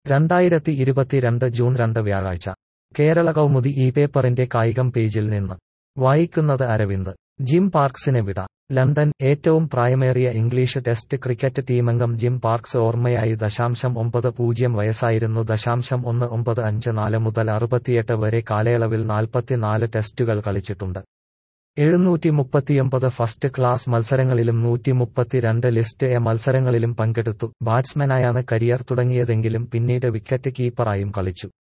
രണ്ടായിരത്തി ഇരുപത്തിരണ്ട് ജൂൺ രണ്ട് വ്യാഴാഴ്ച കേരള കൗമുദി ഈ പേപ്പറിന്റെ കായികം പേജിൽ നിന്ന് വായിക്കുന്നത് അരവിന്ദ് ജിം പാർക്സിന് വിട ലണ്ടൻ ഏറ്റവും പ്രായമേറിയ ഇംഗ്ലീഷ് ടെസ്റ്റ് ക്രിക്കറ്റ് ടീമംഗം ജിം പാർക്സ് ഓർമ്മയായി ദശാംശം ഒമ്പത് പൂജ്യം വയസ്സായിരുന്നു ദശാംശം ഒന്ന് ഒമ്പത് അഞ്ച് നാല് മുതൽ അറുപത്തിയെട്ട് വരെ കാലയളവിൽ നാൽപ്പത്തിനാല് ടെസ്റ്റുകൾ കളിച്ചിട്ടുണ്ട് എഴുന്നൂറ്റി മുപ്പത്തിയൊമ്പത് ഫസ്റ്റ് ക്ലാസ് മത്സരങ്ങളിലും നൂറ്റി മുപ്പത്തിരണ്ട് ലിസ്റ്റ് എ മത്സരങ്ങളിലും പങ്കെടുത്തു ബാറ്റ്സ്മാനായാണ് കരിയർ തുടങ്ങിയതെങ്കിലും പിന്നീട് വിക്കറ്റ് കീപ്പറായും കളിച്ചു